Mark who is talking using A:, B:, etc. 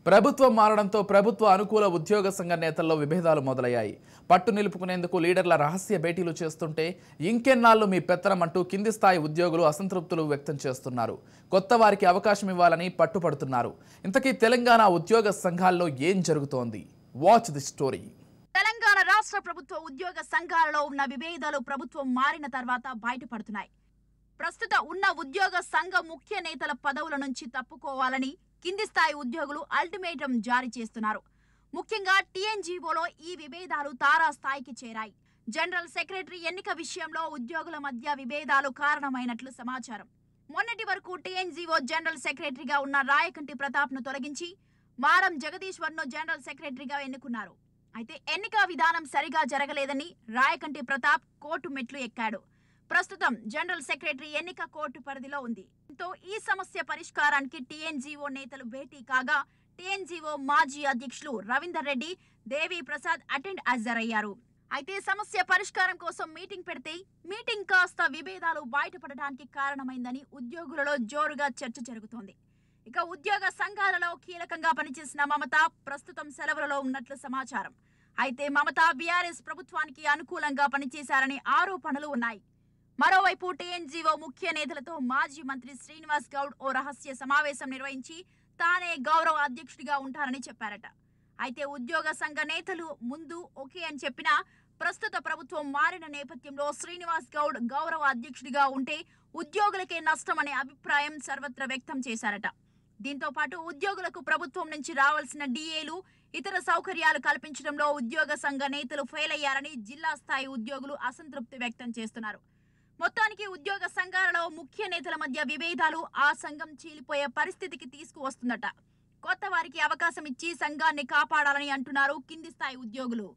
A: ప్రభుత్వం మారడంతో ప్రభుత్వ అనుకూల ఉద్యోగ సంఘ నేతల్లో విభేదాలు మొదలయ్యాయి పట్టు నిలుపుకునేందుకు లీడర్ల రహస్య భేటీలు చేస్తుంటే ఇంకెన్నాళ్ళు మీ పెత్తనం అంటూ కింది స్థాయి ఉద్యోగులు అసంతృప్తులు వ్యక్తం చేస్తున్నారు కొత్త వారికి అవకాశం ఇవ్వాలని పట్టుపడుతున్నారు ఇంతకీ తెలంగాణ ఉద్యోగ సంఘాల్లో ఏం జరుగుతోంది వాచ్ ది స్టోరీ
B: తెలంగాణ రాష్ట్ర ప్రభుత్వ ఉద్యోగ సంఘాలలో ఉన్న విభేదాలు ప్రభుత్వం మారిన తర్వాత బయటపడుతున్నాయి ప్రస్తుత ఉన్న ఉద్యోగ సంఘ ముఖ్య నేతల పదవుల నుంచి తప్పుకోవాలని కింది స్థాయి ఉద్యోగులు అల్టిమేటం జారీ చేస్తున్నారు ముఖ్యంగా టీఎన్జీఓలో ఈ విభేదాలు తారా స్థాయికి చేరాయి జనరల్ సెక్రటరీ ఎన్నిక విషయంలో ఉద్యోగుల మధ్య విభేదాలు కారణమైనట్లు సమాచారం మొన్నటి వరకు టీఎన్జీఓ జనరల్ సెక్రటరీగా ఉన్న రాయకంటి ప్రతాప్ను తొలగించి మారం జగదీశ్వర్ను జనరల్ సెక్రటరీగా ఎన్నుకున్నారు అయితే ఎన్నిక విధానం సరిగా జరగలేదని రాయకంటి ప్రతాప్ కోర్టు మెట్లు ఎక్కాడు ప్రస్తుతం జనరల్ సెక్రటరీ ఎన్నిక కోర్టు పరిధిలో ఉంది దీంతో ఈ సమస్య పరిష్కారానికి టీఎన్జీఓ నేతలు భేటీ కాగా టీఎన్జీఓ మాజీ అధ్యక్షులు రవీందర్ రెడ్డి దేవి ప్రసాద్ అటెండ్ హాజరయ్యారు అయితే సమస్య పరిష్కారం కోసం మీటింగ్ పెడితే మీటింగ్ కాస్త విభేదాలు బయటపడడానికి కారణమైందని ఉద్యోగులలో జోరుగా చర్చ జరుగుతోంది ఇక ఉద్యోగ సంఘాలలో కీలకంగా పనిచేసిన మమత ప్రస్తుతం సెలవులలో ఉన్నట్లు సమాచారం అయితే మమత బీఆర్ఎస్ ప్రభుత్వానికి అనుకూలంగా పనిచేశారనే ఆరోపణలు ఉన్నాయి మరోవైపు టీఎన్జీఓ ముఖ్య నేతలతో మాజీ మంత్రి శ్రీనివాస్ గౌడ్ ఓ రహస్య సమావేశం నిర్వహించి తానే గౌరవ అధ్యక్షుడిగా ఉంటారని చెప్పారట అయితే ఉద్యోగ సంఘ నేతలు ముందు ఓకే అని చెప్పినా ప్రస్తుత ప్రభుత్వం మారిన నేపథ్యంలో శ్రీనివాస్ గౌడ్ గౌరవ అధ్యక్షుడిగా ఉంటే ఉద్యోగులకే నష్టమనే అభిప్రాయం సర్వత్రా వ్యక్తం చేశారట దీంతో పాటు ఉద్యోగులకు ప్రభుత్వం నుంచి రావాల్సిన డిఏలు ఇతర సౌకర్యాలు కల్పించడంలో ఉద్యోగ సంఘ నేతలు ఫెయిల్ అయ్యారని జిల్లా స్థాయి ఉద్యోగులు అసంతృప్తి వ్యక్తం చేస్తున్నారు మొత్తానికి ఉద్యోగ సంఘాలలో ముఖ్య నేతల మధ్య విభేదాలు ఆ సంఘం చీలిపోయే పరిస్థితికి తీసుకువస్తుందట కొత్త వారికి అవకాశం ఇచ్చి సంఘాన్ని కాపాడాలని అంటున్నారు కింది స్థాయి ఉద్యోగులు